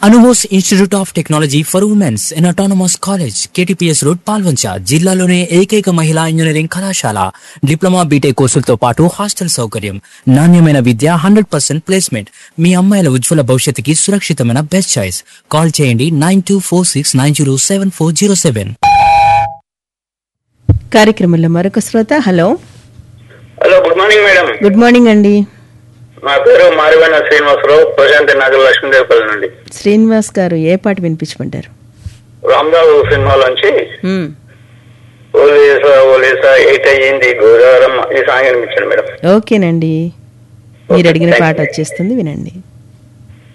అనువోస్ institute of technology for womens in autonomous college KTPS road Palvancha జిల్లాలోనే ఏకైక మహిళా engineering కళాశాల డిప్లొమా బీటెక్ కోర్సులతో పాటు హాస్టల్ సౌకర్యం నాణ్యమైన విద్య హండ్రెడ్ పర్సెంట్ ప్లేస్మెంట్ మీ అమ్మాయిల ఉజ్వల భవిష్యత్తుకి సురక్షితమైన బెస్ట్ చాయిస్ కాల్ చేయండి nine two four six nine zero seven four zero seven కార్యక్రమంలో మరొక శ్రోత hello hello good morning madam good morning అండి నా పేరు మారివైన శ్రీనివాసరావు ప్రశాంతి నగర్ లక్ష్మీదేవపల్లి నుండి శ్రీనివాస్ గారు ఏ పాట వినిపించమంటారు రామ్దాసు సినిమాలోంచి మ్మ్. ఓలేసా ఓలేసా ఎయిట్ అయ్యింది గోదావరమ్మ ఈ సాంగ్ అనిపించండి మేడం ఓకేనండి మీరు అడిగిన పాట వచ్చేస్తుంది వినండి